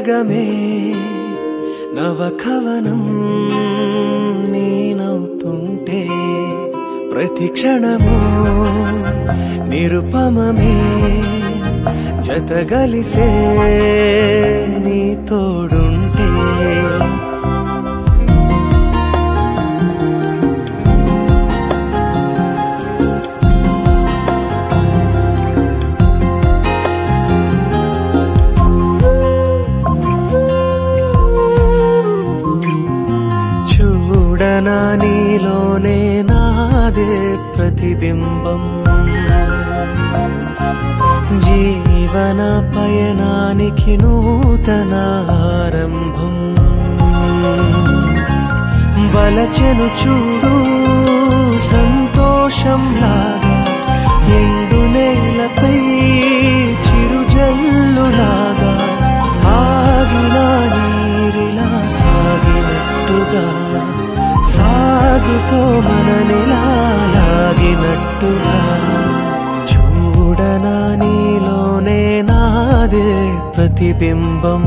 జగమే నవకవనం నేనవుతుంటే ప్రతి క్షణము నిరుపమమే జతగలిసే నీ తోడుంటే చూడనా నీలోనే నాదే ప్రతిబింబం జీవన పయనానికి నూతన ఆరంభం వలచెను చూడు సంతోషంలాగా ఎండు నేలపై చిరుజల్లులాగా ఆగిన నీరిలా సాగినట్టుగా సాగుతో మననిలా లాగినట్టుగా చూడనా నీలోనే నాదే ప్రతిబింబం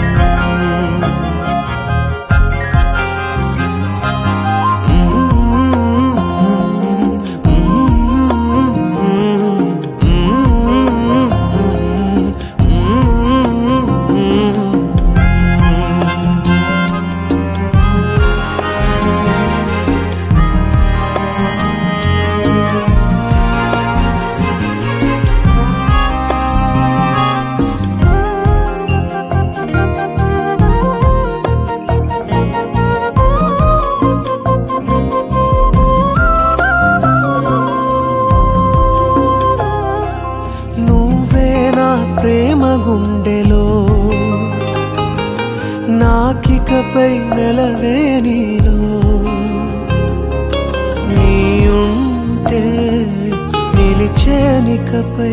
నువ్వే నా ప్రేమ గుండెలో నాకికపై నెలవే నీలో నీయుంటే నిలిచేనికపై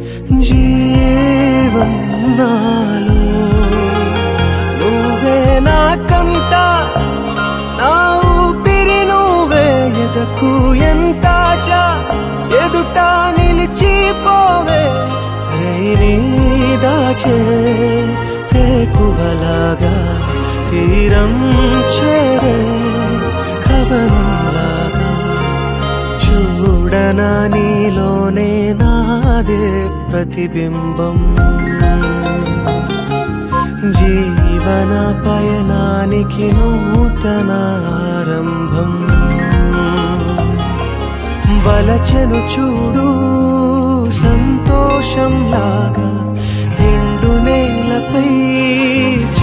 జీవం నాలో నువ్వే నాకంట నా ఊపిరి నువ్వే ఎదకు ఎంత ఆశ ఎదుట నిలిచిపోవే రైనీ దాచే వేకువలాగా తీరం చేరే కవనంలాగా చూడనా నీలోనే నాదే ప్రతిబింబం జీవన పయనానికి నూతన ఆరంభం వలచెను చూడు సంతోషంలాగా ఎండు నేలపై